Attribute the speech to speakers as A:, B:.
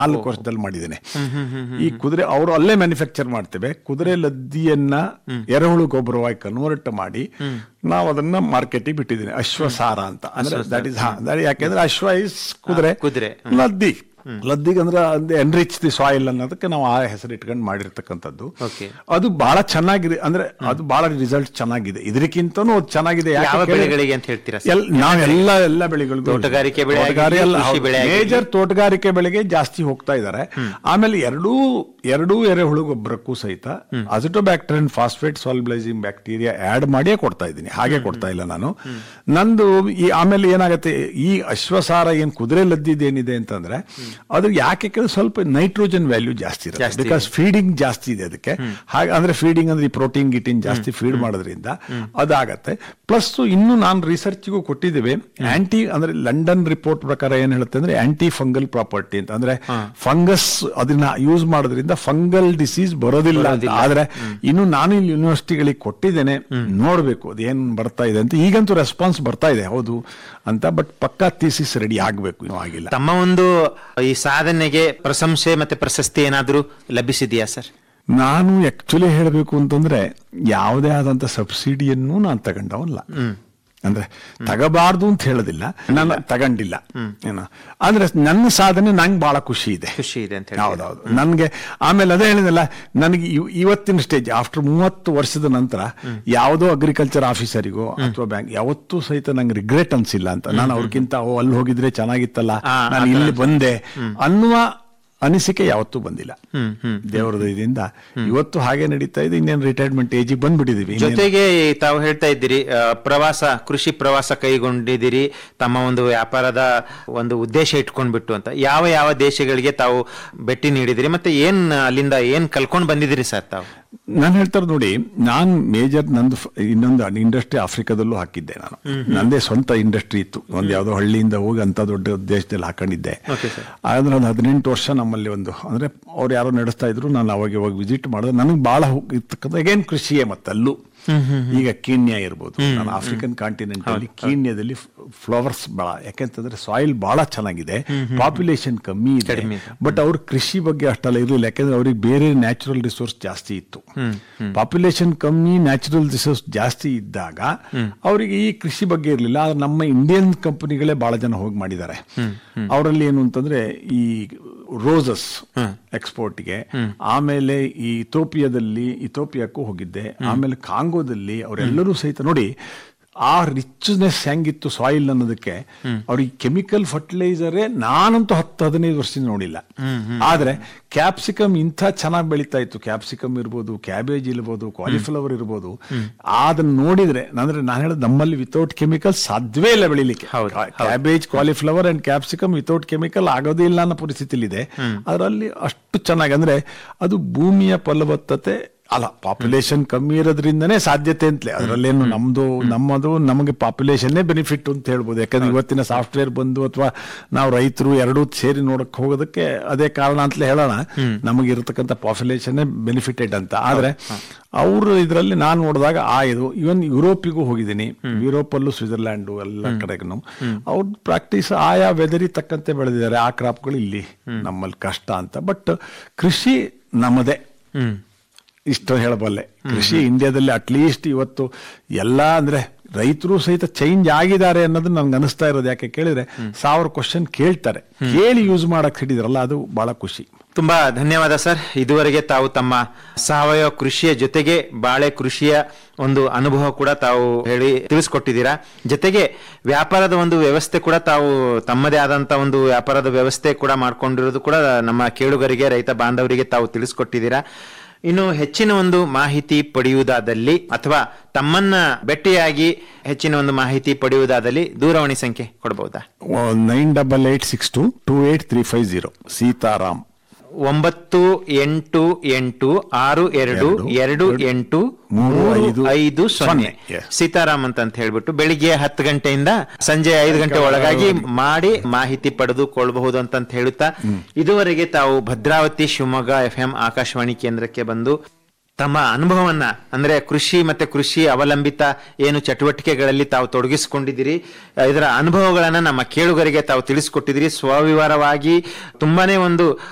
A: ನಾಲ್ಕು ವರ್ಷದಲ್ಲಿ ಮಾಡಿದ್ದೇನೆ ಈ ಕುದುರೆ ಅವರು ಅಲ್ಲೇ ಮ್ಯಾನುಫ್ಯಾಕ್ಚರ್ ಮಾಡ್ತೇವೆ ಕುದುರೆ ಲದ್ದಿಯನ್ನ ಎರೆಹುಳು ಗೊಬ್ಬರವಾಗಿ ಕನ್ವರ್ಟ್ ಮಾಡಿ ನಾವು ಅದನ್ನ ಮಾರ್ಕೆಟಿಗೆ ಬಿಟ್ಟಿದ್ದೀನಿ ಅಶ್ವಸಾರ ಅಂತ ಅಂದ್ರೆ ದಟ್ ಇಸ್ ಯಾಕೆಂದ್ರೆ ಅಶ್ವ ಇಸ್ ಕುದುರೆ
B: ಕುದುರೆ.
A: ಲದ್ದಿ ಲದ್ದಿಗೆ ಅಂದ್ರೆ ಎನ್ರಿಚ್ ದಿ ಸಾಯಿಲ್ ಅನ್ನೋದಕ್ಕೆ ನಾವು ಆ ಹೆಸರು ಇಟ್ಕೊಂಡು ಮಾಡಿರ್ತಕ್ಕಂಥದ್ದು
B: Okay.
A: ಅದು ಬಹಳ ಚೆನ್ನಾಗಿದೆ ಅಂದ್ರೆ ಅದು ಬಹಳ ರಿಸಲ್ಟ್ ಚೆನ್ನಾಗಿದೆ ಇದಕ್ಕಿಂತನೂ ಅದು ಚೆನ್ನಾಗಿದೆ ಯಾಕೆ
B: ಯಾವ
A: ಕೇಳಿದ್ರೆ-
B: ಬೆಳೆಗಳಿಗೆ ಅಂತ ಹೇಳ್ತೀರಾ ಸರ್?
A: ಎಲ್- ನಾವೆಲ್ಲ ಎಲ್ಲ ಬೆಳೆಗಳಿಗೂ
B: ತೋಟಗಾರಿಕೆ ಬೆಳೆ ಆಗಿರ್ಲಿ, ಕೃಷಿ ಬೆಳೆ ಆಗಿರ್ಲಿ.
A: ಮೇಜರ್ ತೋಟಗಾರಿಕೆ ಬೆಳೆಗೆ ಜಾಸ್ತಿ ಹೋಗ್ತಾ ಇದ್ದಾರೆ ಆಮೇಲೆ ಎರಡೂ ಎರಡೂ ಎರೆಹುಳು ಗೊಬ್ಬರಕ್ಕೂ ಸಹಿತ acetobacter phosphate solubilising bacteria add ಮಾಡಿಯೇ ಕೊಡ್ತಾ ಇದ್ದೀನಿ ಹಾಗೆ ಕೊಡ್ತಾ ಇಲ್ಲ ನಾನು ನಂದು ಈ ಆಮೇಲೆ ಏನಾಗುತ್ತೆ ಈ ಅಶ್ವಸಾರ ಏನ್ ಕುದುರೆ ಲದ್ದಿದ್ದೇನಿದೆ ಅಂತಂದ್ರೆ ಅದು ಯಾಕೆ ಕೇಳಿದ್ರೆ ಸ್ವಲ್ಪ ನೈಟ್ರೋಜನ್ ವ್ಯಾಲ್ಯೂ ಜಾಸ್ತಿ ಇರುತ್ತೆ
B: ಜಾಸ್ತಿ
A: ಬಿಕಾಸ್ ಫೀಡಿಂಗ್ ಜಾಸ್ತಿ ಇದೆ ಅದಕ್ಕೆ ಹಾಗೆ ಅಂದ್ರೆ ಫೀಡಿಂಗ್ ಅಂದ್ರೆ ಈ ಪ್ರೋಟೀನ್ ಗಿಟಿನ್ ಜಾಸ್ತಿ ಫೀಡ್ ಮಾಡೋದ್ರಿಂದ ಅದಾಗತ್ತೆ ಪ್ಲಸ್ ಇನ್ನು ನಾನು ರಿಸರ್ಚ್ಗೂ ಕೊಟ್ಟಿದ್ದೇವೆ ಆಂಟಿ ಅಂದ್ರೆ ಲಂಡನ್ ರಿಪೋರ್ಟ್ ಪ್ರಕಾರ ಏನ್ ಹೇಳುತ್ತೆ ಅಂದ್ರೆ ಆಂಟಿ ಫಂಗಲ್ ಪ್ರಾಪರ್ಟಿ ಅಂತ ಅಂದ್ರೆ ಫಂಗಸ್ ಅದನ್ನ ಯೂಸ್ ಮಾಡೋದ್ರಿಂದ ಫಂಗಲ್ ಡಿಸೀಸ್ ಬರೋದಿಲ್ಲ ಅಂತ ಆದ್ರೆ ಇನ್ನು ನಾನು ಇಲ್ಲಿ ಯೂನಿವರ್ಸಿಟಿಗಳಿಗೆ ಕೊಟ್ಟಿದ್ದೇನೆ ನೋಡ್ಬೇಕು ಅದೇನ್ ಬರ್ತಾ ಇದೆ ಅಂತ ಈಗಂತೂ ರೆಸ್ಪಾನ್ಸ್ ಬರ್ತಾ ಇದೆ ಹೌದು ಅಂತ ಬಟ್ ಪಕ್ಕಾ ಥೀಸಿಸ್ ರೆಡಿ ಆಗ್ಬೇಕು ಇನ್ನೂ ಆಗಿಲ್ಲ
B: ತಮ್ಮ ಒಂದು ಈ ಸಾಧನೆಗೆ ಪ್ರಶಂಸೆ ಮತ್ತೆ ಪ್ರಶಸ್ತಿ ಏನಾದ್ರೂ ಲಭಿಸಿದೆಯಾ ಸರ್
A: ನಾನು ಆಕ್ಚುಲಿ ಹೇಳಬೇಕು ಅಂತಂದ್ರೆ ಯಾವುದೇ ಆದಂತ ಸಬ್ಸಿಡಿಯನ್ನು ನಾನು ತಗೊಂಡವಲ್ಲ ಅಂದ್ರೆ ತಗಬಾರ್ದು ಅಂತ ಹೇಳೋದಿಲ್ಲ ನಾನು ತಗೊಂಡಿಲ್ಲ ಏನೋ ಆದ್ರೆ ನನ್ನ ಸಾಧನೆ ನಂಗೆ ಬಹಳ ಖುಷಿ ಇದೆ
B: ಖುಷಿ ಇದೆ ಅಂತ ಹೇಳಿ
A: ಹೌದೌದು ನನ್ಗೆ ಆಮೇಲೆ ಅದೇ ಹೇಳಿದಲ್ಲ ನನಗೆ ಇವ್- ಇವತ್ತಿನ ಸ್ಟೇಜ್ ಆಫ್ಟರ್ ಮೂವತ್ತು ವರ್ಷದ ನಂತರ ಯಾವುದೋ ಅಗ್ರಿಕಲ್ಚರ್ ಆಫೀಸರಿಗೋ ಅಥವಾ ಬ್ಯಾಂಕ್ ಯಾವತ್ತೂ ಸಹಿತ ನಂಗೆ ರಿಗ್ರೆಟ್ ಅನ್ಸಿಲ್ಲ ಅಂತ ನಾನು ಅವ್ರಿಗಿಂತ ಓ ಅಲ್ಲಿ ಹೋಗಿದ್ರೆ ಚೆನ್ನಾಗಿತ್ತಲ್ಲ
B: ಆ,
A: ನಾನು ಇಲ್ಲಿ ಬಂದೆ ಅನ್ನುವ ಅನಿಸಿಕೆ ಯಾವತ್ತೂ ಬಂದಿಲ್ಲ ದೇವರ ದಯದಿಂದ ಇವತ್ತು ಹಾಗೆ ನಡೀತಾ ಇದೆ ಇನ್ನೇನು ರಿಟೈರ್ಮೆಂಟ್ ಏಜಿಗೆ ಬಂದ್ಬಿಟ್ಟಿದೀವಿ ಇನ್ನೇನು-
B: ಜೊತೆಗೆ ತಾವು ಹೇಳ್ತಾ ಇದ್ದೀರಿ ಆ, ಪ್ರವಾಸ ಕೃಷಿ ಪ್ರವಾಸ ಕೈಗೊಂಡಿದ್ದೀರಿ ತಮ್ಮ ಒಂದು ವ್ಯಾಪಾರದ ಒಂದು ಉದ್ದೇಶ ಇಟ್ಕೊಂಡ್ಬಿಟ್ಟು ಅಂತ ಯಾವ ಯಾವ ದೇಶಗಳಿಗೆ ತಾವು ಭೇಟಿ ನೀಡಿದಿರಿ ಮತ್ತೆ ಏನ್ ಅಲ್ಲಿಂದ ಏನ್ ಕಲ್ಕೊಂಡ್ ಬಂದಿದ್ದೀರಿ ಸರ್ ತಾವು
A: ನಾನು ಹೇಳ್ತಾರೆ ನೋಡಿ ನಾನು ಮೇಜರ್ ನಂದು ಫ- ಇನ್ನೊಂದು ಇಂಡಸ್ಟ್ರಿ ಆಫ್ರಿಕಾದಲ್ಲೂ ಹಾಕಿದ್ದೆ ನಾನು ನಂದೇ ಸ್ವಂತ ಇಂಡಸ್ಟ್ರಿ ಇತ್ತು ಒಂದು ಯಾವುದೋ ಹಳ್ಳಿಯಿಂದ ಹೋಗಿ ಅಂತ ದೊಡ್ಡ ದೇಶದಲ್ಲಿ ಹಾಕೊಂಡಿದ್ದೆ ಆದ್ರೆ ಒಂದು ಹದಿನೆಂಟು ವರ್ಷ ನಮ್ಮಲ್ಲಿ ಒಂದು ಅಂದ್ರೆ ಅವ್ರು ಯಾರೋ ನಡೆಸ್ತಾ ಇದ್ರು ನಾನು ಅವಾಗ ಇವಾಗ ವಿಸಿಟ್ ಮಾಡಿದ್ರೆ ನನಗೆ ಬಹಳ ಇರ್ತಕ್ಕಂಥ ಅಗೇನ್ ಕೃಷಿಯೇ ಮತ್ತಲ್ಲೂ ಈಗ ಕೀನ್ಯಾ ಇರ್ಬೋದು ನಾನು ಆಫ್ರಿಕನ್ ಕಾಂಟಿನೆಂಟ್ ಅಲ್ಲಿ ಕೀನ್ಯಾದಲ್ಲಿ ಫ್ಲವರ್ಸ್ ಬಹಳ ಯಾಕೆಂತಂದ್ರೆ ಸಾಯಿಲ್ ಬಹಳ ಚೆನ್ನಾಗಿದೆ ಪಾಪ್ಯುಲೇಷನ್ ಕಮ್ಮಿ ಇದೆ ಬಟ್ ಅವ್ರ ಕೃಷಿ ಬಗ್ಗೆ ಅಷ್ಟೆಲ್ಲ ಇರಲಿಲ್ಲ ಯಾಕಂದ್ರೆ ಅವ್ರಿಗೆ ಬೇರೆ ನ್ಯಾಚುರಲ್ ರಿಸೋರ್ಸ್ ಜಾಸ್ತಿ ಇತ್ತು ಪಾಪ್ಯುಲೇಷನ್ ಕಮ್ಮಿ ನ್ಯಾಚುರಲ್ ರಿಸೋರ್ಸ್ ಜಾಸ್ತಿ ಇದ್ದಾಗ ಅವರಿಗೆ ಈ ಕೃಷಿ ಬಗ್ಗೆ ಇರಲಿಲ್ಲ ಆದ್ರೆ ನಮ್ಮ ಇಂಡಿಯನ್ ಕಂಪನಿಗಳೇ ಬಹಳ ಜನ ಹೋಗಿ ಮಾಡಿದ್ದಾರೆ ಅವರಲ್ಲಿ ಏನು ಅಂತಂದ್ರೆ ಈ ರೋಸಸ್ ಎಕ್ಸ್ಪೋರ್ಟ್ಗೆ ಆಮೇಲೆ ಈ ಇಥೋಪಿಯಾದಲ್ಲಿ ಇಥೋಪಿಯಾಕ್ಕೂ ಹೋಗಿದ್ದೆ ಆಮೇಲೆ ಕಾಂಗೋದಲ್ಲಿ ಅವರೆಲ್ಲರೂ ಸಹಿತ ನೋಡಿ ಆ ರಿಚ್ನೆಸ್ ಹೆಂಗಿತ್ತು ಸಾಯಿಲ್ ಅನ್ನೋದಕ್ಕೆ ಅವ್ರಿಗೆ ಕೆಮಿಕಲ್ ಫರ್ಟಿಲೈಸರೇ ನಾನಂತೂ ಹತ್ತು ಹದಿನೈದು ವರ್ಷದಿಂದ ನೋಡಿಲ್ಲ ಆದ್ರೆ ಕ್ಯಾಪ್ಸಿಕಮ್ ಇಂಥ ಚೆನ್ನಾಗಿ ಬೆಳೀತಾ ಇತ್ತು ಕ್ಯಾಪ್ಸಿಕಮ್ ಇರ್ಬೋದು ಕ್ಯಾಬೇಜ್ ಇರ್ಬೋದು ಕಾಲಿಫ್ಲವರ್ ಇರ್ಬೋದು ಅದನ್ನ ನೋಡಿದ್ರೆ ಅಂದ್ರೆ ನಾನು ಹೇಳೋದು ನಮ್ಮಲ್ಲಿ ವಿತೌಟ್ ಕೆಮಿಕಲ್ ಸಾಧ್ಯವೇ ಇಲ್ಲ ಬೆಳಿಲಿಕ್ಕೆ cabbage cauliflower and capsicum without chemical ಆಗೋದೇ ಇಲ್ಲ ಅನ್ನೋ ಪರಿಸ್ಥಿತಿಲಿದೆ ಅದರಲ್ಲಿ ಅಷ್ಟು ಚೆನ್ನಾಗಿ ಅಂದ್ರೆ ಅದು ಭೂಮಿಯ ಫಲವತ್ತತೆ ಅಲ್ಲ ಪಾಪ್ಯುಲೇಷನ್ ಕಮ್ಮಿ ಇರೋದ್ರಿಂದನೇ ಸಾಧ್ಯತೆ ಅಂತಲೇ ಅದರಲ್ಲೇನು ನಮ್ದು ನಮ್ಮದು ನಮಗೆ ಪಾಪ್ಯುಲೇಷನ್ನೇ ಬೆನಿಫಿಟ್ ಅಂತ ಹೇಳ್ಬೋದು ಯಾಕಂದ್ರೆ ಇವತ್ತಿನ ಸಾಫ್ಟ್ವೇರ್ ಬಂದು ಅಥವಾ ನಾವು ರೈತರು ಎರಡೂ ಸೇರಿ ನೋಡಕ್ ಹೋಗೋದಕ್ಕೆ ಅದೇ ಕಾರಣ ಅಂತಲೇ ಹೇಳೋಣ ನಮಗೆ ಇರತಕ್ಕಂಥ ಪಾಪ್ಯುಲೇಷನ್ನೇ ಬೆನಿಫಿಟೆಡ್ ಅಂತ ಆದ್ರೆ ಅವರು ಇದರಲ್ಲಿ ನಾನು ನೋಡಿದಾಗ ಆ ಇದು ಇವನ್ ಯುರೋಪಿಗೂ ಹೋಗಿದ್ದೀನಿ ಯುರೋಪಲ್ಲೂ ಸ್ವಿಟ್ಜರ್ಲ್ಯಾಂಡು ಎಲ್ಲ ಕಡೆಗೂ ಅವ್ರ ಪ್ರಾಕ್ಟೀಸ್ ಆಯಾ ವೆದರಿ ತಕ್ಕಂತೆ ಬೆಳೆದಿದ್ದಾರೆ ಆ ಕ್ರಾಪ್ಗಳು ಇಲ್ಲಿ ನಮ್ಮಲ್ಲಿ ಕಷ್ಟ ಅಂತ ಬಟ್ ಕೃಷಿ ನಮ್ಮದೇ ಇಷ್ಟು ಹೇಳಬಲ್ಲೆ ಕೃಷಿ ಇಂಡಿಯಾದಲ್ಲಿ ಅಟ್ಲೀಸ್ಟ್ ಇವತ್ತು ಎಲ್ಲ ಅಂದ್ರೆ ರೈತರು ಸಹಿತ ಚೇಂಜ್ ಆಗಿದ್ದಾರೆ ಅನ್ನೋದು ನನ್ಗೆ ಅನಿಸ್ತಾ ಇರೋದು ಯಾಕೆ ಕೇಳಿದ್ರೆ ಸಾವಿರ ಕ್ವಶನ್ ಕೇಳ್ತಾರೆ ಕೇಳಿ ಯೂಸ್ ಮಾಡಕ್ ಹಿಡಿದ್ರಲ್ಲ ಅದು ಬಹಳ ಖುಷಿ
B: ತುಂಬಾ ಧನ್ಯವಾದ ಸರ್ ಇದುವರೆಗೆ ತಾವು ತಮ್ಮ ಸಾವಯವ ಕೃಷಿಯ ಜೊತೆಗೆ ಬಾಳೆ ಕೃಷಿಯ ಒಂದು ಅನುಭವ ಕೂಡ ತಾವು ಹೇಳಿ ತಿಳಿಸ್ಕೊಟ್ಟಿದ್ದೀರಾ ಜೊತೆಗೆ ವ್ಯಾಪಾರದ ಒಂದು ವ್ಯವಸ್ಥೆ ಕೂಡ ತಾವು ತಮ್ಮದೇ ಆದಂತ ಒಂದು ವ್ಯಾಪಾರದ ವ್ಯವಸ್ಥೆ ಕೂಡ ಮಾಡ್ಕೊಂಡಿರೋದು ಕೂಡ ನಮ್ಮ ಕೇಳುಗರಿಗೆ ರೈತ ಬಾಂಧವರಿಗೆ ತಾವು ತಿಳಿಸ್ಕೊಟ್ಟಿದ್ದೀರಾ ಇನ್ನು ಹೆಚ್ಚಿನ ಒಂದು ಮಾಹಿತಿ ಪಡೆಯುವುದಾದಲ್ಲಿ ಅಥವಾ ತಮ್ಮನ್ನ ಭೇಟಿಯಾಗಿ ಹೆಚ್ಚಿನ ಒಂದು ಮಾಹಿತಿ ಪಡೆಯುವುದಾದಲ್ಲಿ ದೂರವಾಣಿ ಸಂಖ್ಯೆ ಕೊಡಬಹುದಾ
A: nine double eight six two two eight three five zero Sitaram
B: ಒಂಬತ್ತು ಎಂಟು ಎಂಟು ಆರು ಎರಡು ಎರಡು ಎಂಟು
A: ಮೂರು
B: ಮೂರು
A: ಐದು
B: ಐದು ಸೊನ್ನೆ
A: ಸೊನ್ನೆ. Yes.
B: ಸೀತಾರಾಮ್ ಅಂತ ಅಂತ ಹೇಳ್ಬಿಟ್ಟು ಬೆಳಿಗ್ಗೆ ಹತ್ತು ಗಂಟೆಯಿಂದ ಸಂಜೆ ಐದು ಗಂಟೆ ಒಳಗಾಗಿ ಮಾಡಿ ಮಾಹಿತಿ ಪಡೆದುಕೊಳ್ಳಬಹುದು ಅಂತ ಹೇಳುತ್ತಾ ಇದುವರೆಗೆ ತಾವು ಭದ್ರಾವತಿ ಶಿವಮೊಗ್ಗ ಎಫ್ ಎಂ ಆಕಾಶವಾಣಿ ಕೇಂದ್ರಕ್ಕೆ ಬಂದು ತಮ್ಮ ಅನುಭವವನ್ನ ಅಂದ್ರೆ ಕೃಷಿ ಮತ್ತೆ ಕೃಷಿ ಅವಲಂಬಿತ ಏನು ಚಟುವಟಿಕೆಗಳಲ್ಲಿ ತಾವು ತೊಡಗಿಸಿಕೊಂಡಿದ್ದೀರಿ ಅಹ್, ಇದರ ಅನುಭವಗಳನ್ನ ನಮ್ಮ ಕೇಳುಗರಿಗೆ ತಾವು ತಿಳಿಸಿಕೊಟ್ಟಿದ್ದೀರಿ ಸ್ವವಿವರವಾಗಿ ತುಂಬಾನೇ ಒಂದು